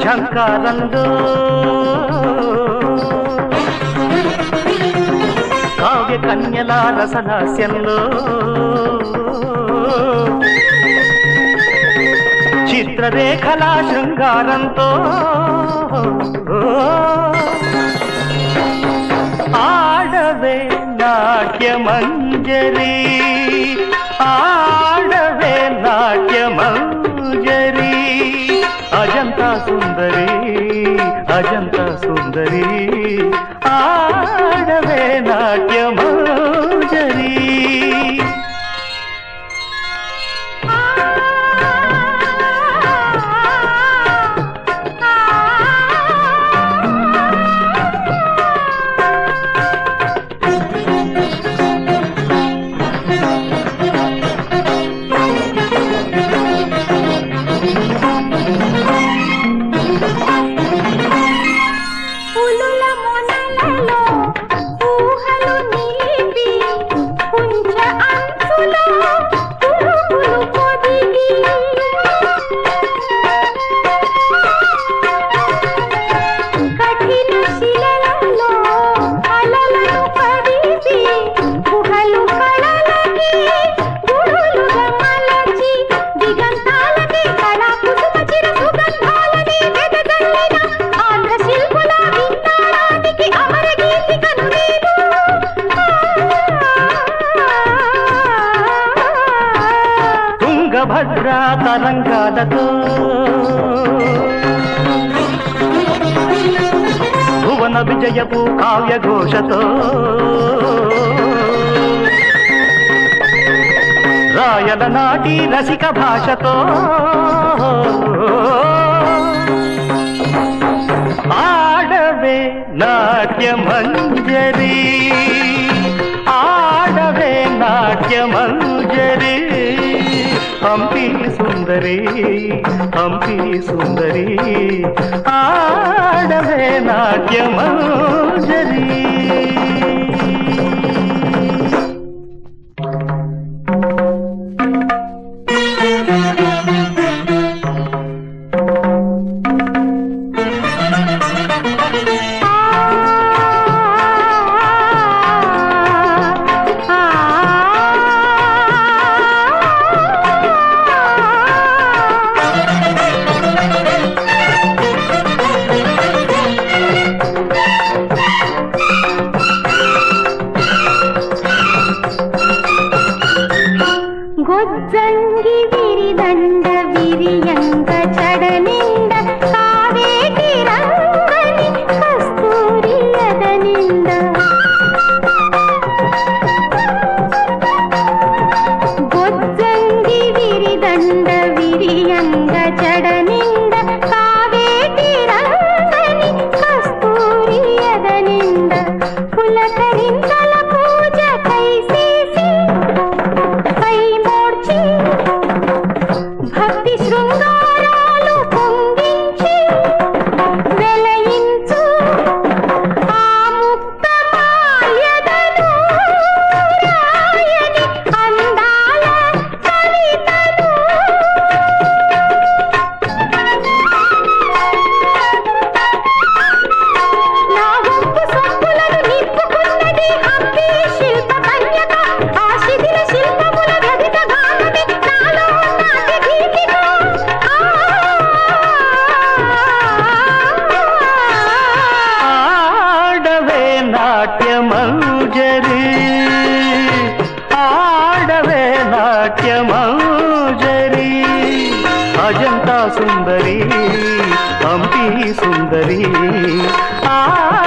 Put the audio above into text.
ఝంకారంలో కావ్య కన్యల రసలాస్యంలో చిత్రరేఖల శృంగారంతో ఆడవే నాట్యమంజరి ఆడవే నాట్యమంజరి అజంతా సుందరి అజంతా సుందరి ఆడవే నాట్యమంజరి పులుల మొనలలో ఊహలు నిలిపి కుంచ అంచులో పురుగులు పొదిగి కఠిన శిలలలో అలలను కదిపి గుహలు కళలకి గురులుగా మలచి దిగంతాలకి కళా కుసుమ చిర సుగంధాలని వెదజల్లిన ఆంధ్ర శిల్పుల విన్నాడానికి అమర గీతికను నేను తుంగభద్ర తరంగాలతో భువన విజయపు కావ్య ఘోషతో రాయల నాటి రసిక భాషతో ఆడవే నాట్యమంజరి ఆడవే నాట్యమంజరి హంపి సుందరి హంపి సుందరి ఆడవే నాట్యమంజరి గొజ్జంగి విరిదండ విరియంగ చడనింద కావేటి రంగని కస్తూరి అదనింద గొజ్జంగి విరిదండ విరియంగ చడనింద కావేటి రంగని కస్తూరి అదనింద పులకరింతల పూజ కైసేసి పై మోడ్చి భక్తి శృంగారాలు పొంగించి వెలయించు ఆ ముక్త మాయదను రాయని అందాల కవితను నా వంపు సొంపులను నింపుకున్నది హంపి శిల్ప కన్యక ఆ శిథిల శిల్పముల గదిత గానమే నాలో నాటి గీతిక ఆడవే నాట్యమంజరి ఆడవే నాట్యమంజరి అజంతా సుందరి హంపి సుందరి ఆ